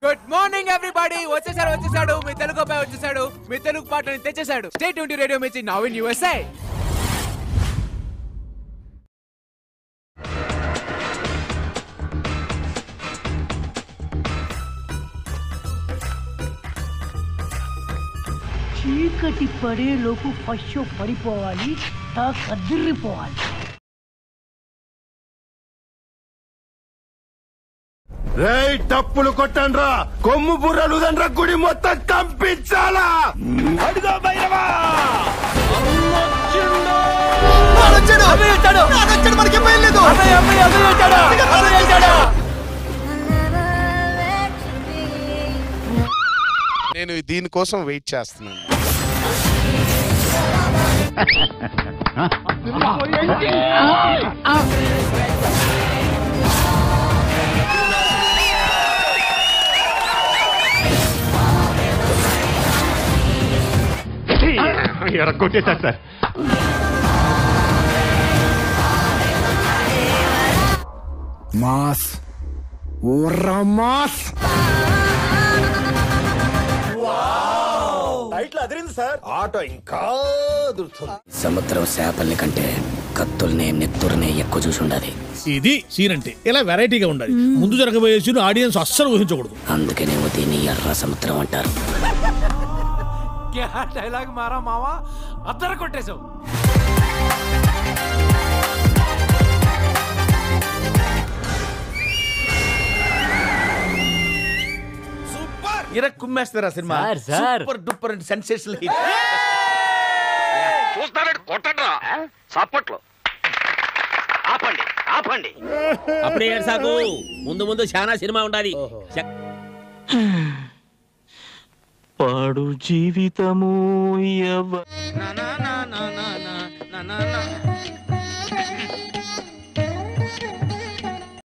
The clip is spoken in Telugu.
గుడ్ మార్నింగ్ ఎవ్రీబడి వచ్చేసాడు వచ్చేసాడు మీ తెలుగు అబ్బాయి వచ్చేసాడు మీ తెలుగు పాటని తెచ్చేసాడు state twenty radio Mirchi now in యూఎస్ఐ చీకటి పడేలోపు ఫస్ట్ పడిపోవాలి తా కదిరిపోవాలి రేయ్ టప్పులు కొట్టండ్రా కొమ్ము బుర్రలు దండ్రా గుడి మొత్తం కంపించాలా అడుగో భైరవా నేను దీనికోసం వెయిట్ చేస్తున్నాను కొట్టేశారు సార్ మాస్ ఓర్రా మాస్ ఆటో ఇంకా సముద్రం చేపల్ని కంటే కత్తుల్ని నెత్తుర్ని ఎక్కువ చూసి ఉండాలి ఇది సీన్ అంటే ఇలా వెరైటీగా ఉండాలి ముందు జరగబోయే సీన్ ఆడియన్స్ అస్సలు ఊహించకూడదు అందుకనేమో దీన్ని ఎర్ర సముద్రం అంటారు డైలాగ్ మారా మావా అద్దర కొట్టేశావు ఇర కుమ్మేస్తారా cinema sir, sir. Super duper and sensational hit అప్పుడే సాకు ముందు ముందు చాలా సినిమా ఉండాలి పాడు జీవితము ఎవ నా నా నా నా నా నా నా నా నా.